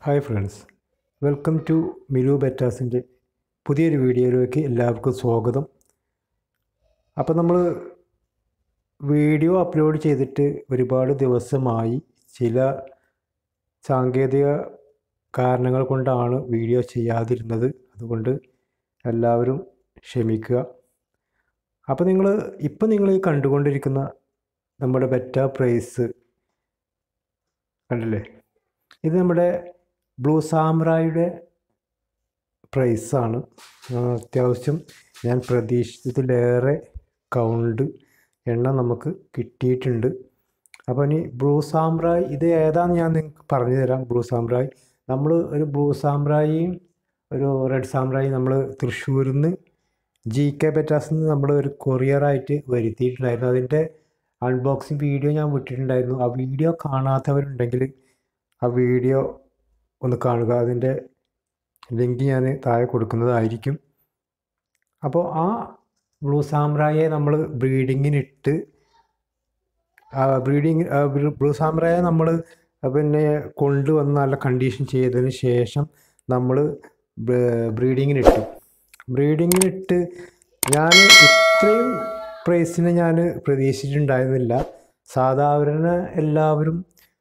hi friends welcome to Milu ബെറ്റാസിൻ്റെ പുതിയൊരു വീഡിയോയിലേക്ക് എല്ലാവർക്കും സ്വാഗതം അപ്പോൾ നമ്മൾ വീഡിയോ അപ്ലോഡ് ചെയ്തിട്ട് ഒരുപാട് ദിവസമായി ചില സാങ്കേതിക കാരണങ്ങൾ കൊണ്ടാണ് വീഡിയോ ചെയ്യാതിരുന്നത് അതുകൊണ്ട് എല്ലാവരും ക്ഷമിക്കുക അപ്പോൾ നിങ്ങൾ ഇപ്പോൾ നിങ്ങൾ ഈ കണ്ടുകൊണ്ടിരിക്കുന്ന നമ്മുടെ ബെറ്റ പ്രൈസ് കണ്ടില്ലേ ഇത് നമ്മുടെ ബ്ലൂ സാമ്രായുടെ പ്രൈസാണ് അത്യാവശ്യം ഞാൻ പ്രതീക്ഷിച്ചതിലേറെ കൗണ്ട് എണ്ണ നമുക്ക് കിട്ടിയിട്ടുണ്ട് അപ്പോൾ ഇനി ബ്ലൂ സാമ്രായ് ഇത് ഏതാണെന്ന് ഞാൻ നിങ്ങൾക്ക് പറഞ്ഞു തരാം ബ്ലൂ സാമ്രായ് നമ്മൾ ഒരു ബ്ലൂ സാമ്രായിയും ഒരു റെഡ് സാമ്രായി നമ്മൾ തൃശ്ശൂരിൽ നിന്ന് ജി കെ ബെറ്റാസിൽ നിന്ന് നമ്മൾ ഒരു കൊറിയറായിട്ട് വരുത്തിയിട്ടുണ്ടായിരുന്നു അതിൻ്റെ അൺബോക്സിങ് വീഡിയോ ഞാൻ വിട്ടിട്ടുണ്ടായിരുന്നു ആ വീഡിയോ കാണാത്തവരുണ്ടെങ്കിൽ ആ വീഡിയോ ഒന്ന് കാണുക അതിൻ്റെ ലിങ്ക് ഞാൻ താഴെ കൊടുക്കുന്നതായിരിക്കും അപ്പോൾ ആ ബ്ലൂ സാമ്രായെ നമ്മൾ ബ്രീഡിങ്ങിനിട്ട് ബ്രീഡിങ് ബ്ലൂ സാമ്രായെ നമ്മൾ പിന്നെ കൊണ്ടുവന്ന് നല്ല കണ്ടീഷൻ ചെയ്തതിന് ശേഷം നമ്മൾ ബ്രീഡിങ്ങിനിട്ടു ബ്രീഡിങ്ങിനിട്ട് ഞാൻ ഇത്രയും പ്രൈസിന് ഞാൻ പ്രതീക്ഷിച്ചിട്ടുണ്ടായിരുന്നില്ല സാധാരണ എല്ലാവരും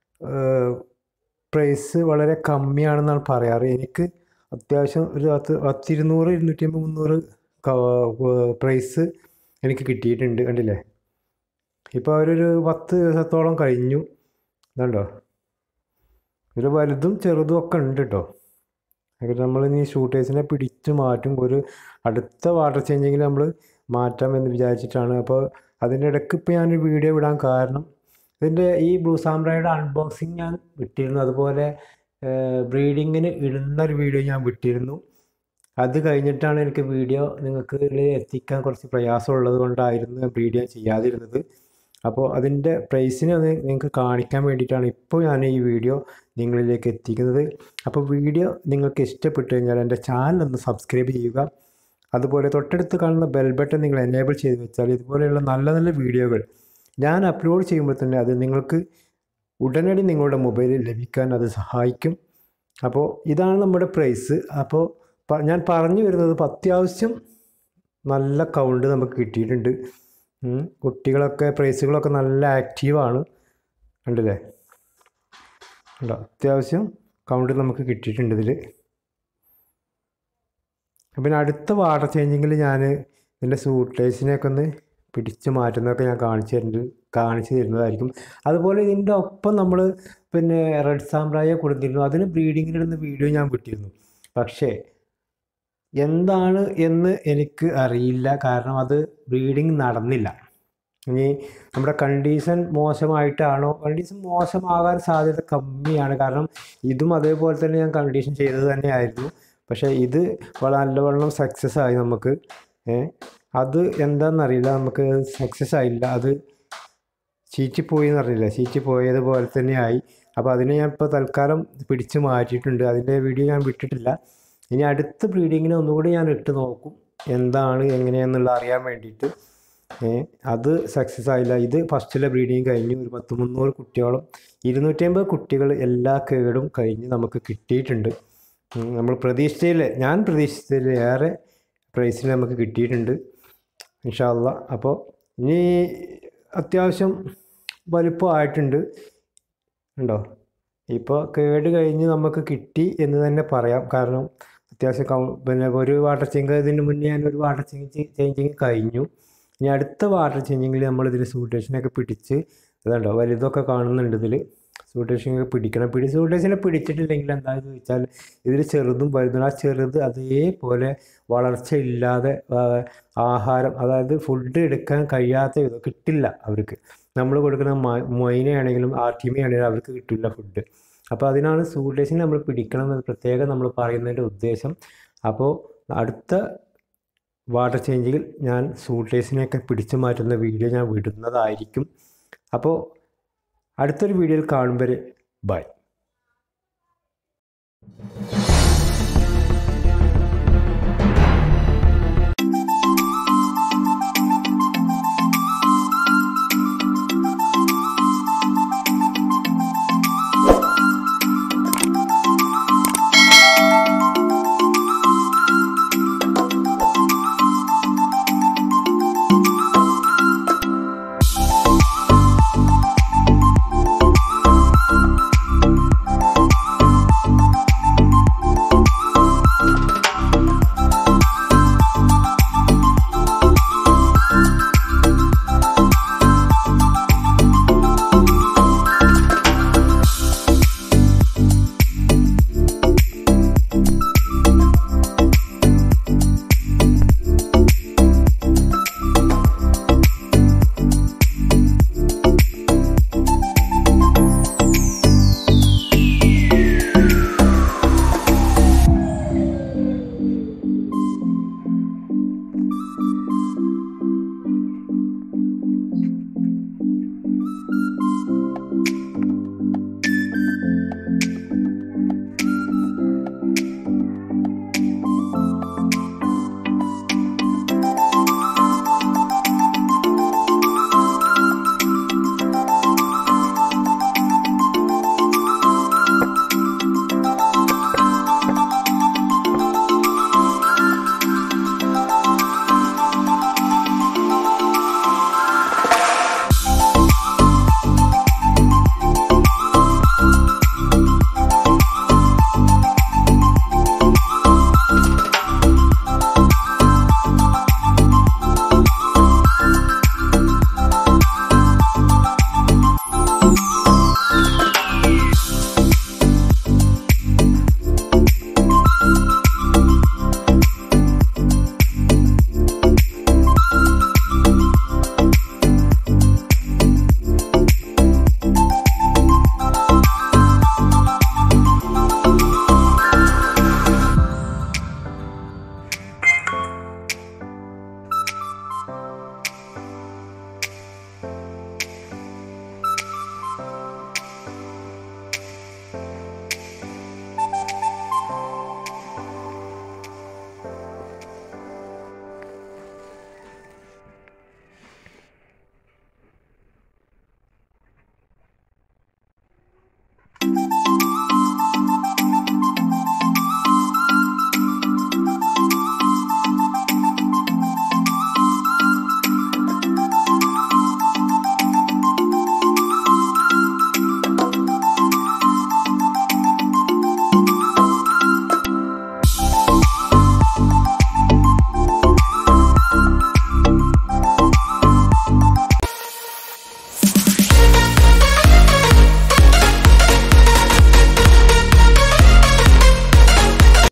പ്രൈസ് വളരെ കമ്മിയാണെന്നാണ് പറയാറ് എനിക്ക് അത്യാവശ്യം ഒരു പത്ത് പത്തിരുന്നൂറ് ഇരുന്നൂറ്റി അമ്പത് മുന്നൂറ് പ്രൈസ് എനിക്ക് കിട്ടിയിട്ടുണ്ട് കണ്ടില്ലേ ഇപ്പോൾ അവരൊരു പത്ത് ദിവസത്തോളം കഴിഞ്ഞു ഇതുണ്ടോ ഇതിൽ വലുതും ചെറുതും ഒക്കെ ഉണ്ട് കേട്ടോ നമ്മൾ ഇനി ഷൂട്ടേഴ്സിനെ പിടിച്ചു മാറ്റും ഒരു അടുത്ത വാട്ടർ ചേഞ്ചിങ്ങിൽ നമ്മൾ മാറ്റാം എന്ന് വിചാരിച്ചിട്ടാണ് അപ്പോൾ അതിൻ്റെ ഇടയ്ക്ക് ഇപ്പോൾ ഞാൻ വീഡിയോ വിടാൻ കാരണം ഇതിൻ്റെ ഈ ബ്ലൂ സാമ്രായുടെ അൺബോക്സിങ് ഞാൻ വിട്ടിരുന്നു അതുപോലെ ബ്രീഡിങ്ങിന് ഇടുന്ന ഒരു വീഡിയോ ഞാൻ വിട്ടിരുന്നു അത് കഴിഞ്ഞിട്ടാണ് എനിക്ക് വീഡിയോ നിങ്ങൾക്ക് എത്തിക്കാൻ കുറച്ച് പ്രയാസമുള്ളത് കൊണ്ടായിരുന്നു ഞാൻ വീഡിയോ ചെയ്യാതിരുന്നത് അപ്പോൾ അതിൻ്റെ പ്രൈസിനെ ഒന്ന് നിങ്ങൾക്ക് കാണിക്കാൻ വേണ്ടിയിട്ടാണ് ഇപ്പോൾ ഞാൻ ഈ വീഡിയോ നിങ്ങളിലേക്ക് എത്തിക്കുന്നത് അപ്പോൾ വീഡിയോ നിങ്ങൾക്ക് ഇഷ്ടപ്പെട്ടു കഴിഞ്ഞാൽ എൻ്റെ ചാനൽ ഒന്ന് സബ്സ്ക്രൈബ് ചെയ്യുക അതുപോലെ തൊട്ടടുത്ത് കാണുന്ന ബെൽ ബട്ടൺ നിങ്ങൾ എനേബിൾ ചെയ്ത് വെച്ചാൽ ഇതുപോലെയുള്ള നല്ല നല്ല വീഡിയോകൾ ഞാൻ അപ്ലോഡ് ചെയ്യുമ്പോൾ തന്നെ അത് നിങ്ങൾക്ക് ഉടനടി നിങ്ങളുടെ മൊബൈലിൽ ലഭിക്കാൻ അത് സഹായിക്കും അപ്പോൾ ഇതാണ് നമ്മുടെ പ്രൈസ് അപ്പോൾ ഞാൻ പറഞ്ഞു വരുന്നത് ഇപ്പോൾ അത്യാവശ്യം നല്ല കൗണ്ട് നമുക്ക് കിട്ടിയിട്ടുണ്ട് കുട്ടികളൊക്കെ പ്രൈസുകളൊക്കെ നല്ല ആക്റ്റീവാണ് കണ്ടില്ലേ ഉണ്ടോ അത്യാവശ്യം കൗണ്ട് നമുക്ക് കിട്ടിയിട്ടുണ്ട് ഇതിൽ പിന്നെ അടുത്ത വാട്ടർ ചേഞ്ചിങ്ങിൽ ഞാൻ ഇതിൻ്റെ സൂട്ടേഴ്സിനെയൊക്കെ ഒന്ന് പിടിച്ച് മാറ്റുന്നതൊക്കെ ഞാൻ കാണിച്ചു തരുന്നുണ്ട് കാണിച്ചു തരുന്നതായിരിക്കും അതുപോലെ ഇതിൻ്റെ ഒപ്പം നമ്മൾ പിന്നെ റെഡ് സാമ്രായെ കൊടുത്തിരുന്നു അതിന് ബ്രീഡിങ്ങിലിടുന്ന വീഡിയോ ഞാൻ വിട്ടിരുന്നു പക്ഷേ എന്താണ് എന്ന് എനിക്ക് അറിയില്ല കാരണം അത് ബ്രീഡിങ് നടന്നില്ല ഇനി നമ്മുടെ കണ്ടീഷൻ മോശമായിട്ടാണോ കണ്ടീഷൻ മോശമാകാൻ സാധ്യത കമ്മിയാണ് കാരണം ഇതും അതേപോലെ തന്നെ ഞാൻ കണ്ടീഷൻ ചെയ്തത് തന്നെയായിരുന്നു പക്ഷേ ഇത് നല്ലവണ്ണം സക്സസ് ആയി നമുക്ക് അത് എന്താണെന്നറിയില്ല നമുക്ക് സക്സസ് ആയില്ല അത് ചീറ്റിപ്പോയി എന്നറിയില്ല ചീറ്റിപ്പോയതുപോലെ തന്നെയായി അപ്പോൾ അതിനെ ഞാൻ ഇപ്പോൾ തൽക്കാലം പിടിച്ച് മാറ്റിയിട്ടുണ്ട് അതിൻ്റെ വീഡിയോ ഞാൻ വിട്ടിട്ടില്ല ഇനി അടുത്ത ബ്രീഡിങ്ങിന് ഒന്നുകൂടി ഞാൻ ഇട്ട് നോക്കും എന്താണ് എങ്ങനെയാണെന്നുള്ള അറിയാൻ വേണ്ടിയിട്ട് അത് സക്സസ് ആയില്ല ഇത് ഫസ്റ്റിലെ ബ്രീഡിങ് കഴിഞ്ഞു ഒരു പത്ത് മുന്നൂറ് കുട്ടിയോളം ഇരുന്നൂറ്റമ്പത് കുട്ടികൾ എല്ലാ കേടും കഴിഞ്ഞ് നമുക്ക് കിട്ടിയിട്ടുണ്ട് നമ്മൾ പ്രതീക്ഷിച്ചതിൽ ഞാൻ പ്രതീക്ഷിച്ചതിൽ ഏറെ പ്രൈസിന് നമുക്ക് കിട്ടിയിട്ടുണ്ട് ഇൻഷാല്ല അപ്പോൾ ഇനി അത്യാവശ്യം വലുപ്പമായിട്ടുണ്ട് ഉണ്ടോ ഇപ്പോൾ കേട് കഴിഞ്ഞ് നമുക്ക് കിട്ടി എന്ന് തന്നെ പറയാം കാരണം അത്യാവശ്യം കൗ പിന്നെ ഒരു വാട്ടർ ചേഞ്ച് ഇതിന് മുന്നേ ഞാൻ ഒരു വാട്ടർ ചേഞ്ച് ചേഞ്ചിങ് കഴിഞ്ഞു ഇനി അടുത്ത വാട്ടർ ചേഞ്ചിങ്ങിൽ നമ്മൾ ഇതിൽ സൂട്ടേഷനൊക്കെ പിടിച്ച് ഇതുണ്ടോ വലുതൊക്കെ കാണുന്നുണ്ട് ഇതിൽ സൂട്ടേഷനൊക്കെ പിടിക്കണം പിടി സൂട്ടേഷനെ പിടിച്ചിട്ടില്ലെങ്കിൽ എന്താണെന്ന് ചോദിച്ചാൽ ഇതിൽ ചെറുതും വലുതും ആ ചെറുത് അതേപോലെ വളർച്ച ഇല്ലാതെ ആഹാരം അതായത് ഫുഡ് എടുക്കാൻ കഴിയാത്ത വിധം കിട്ടില്ല അവർക്ക് നമ്മൾ കൊടുക്കുന്ന മൊയിനയാണെങ്കിലും ആർട്ടിമയാണെങ്കിലും അവർക്ക് കിട്ടില്ല ഫുഡ് അപ്പോൾ അതിനാണ് സൂട്ടേഷനെ നമ്മൾ പിടിക്കണം എന്ന് പ്രത്യേകം നമ്മൾ പറയുന്നതിൻ്റെ ഉദ്ദേശം അപ്പോൾ അടുത്ത വാട്ടർ ചേഞ്ചിൽ ഞാൻ സൂട്ടേഴ്സിനെയൊക്കെ പിടിച്ചു മാറ്റുന്ന വീഡിയോ ഞാൻ വിടുന്നതായിരിക്കും അപ്പോൾ അടുത്തൊരു വീഡിയോയിൽ കാണും വരെ ബൈ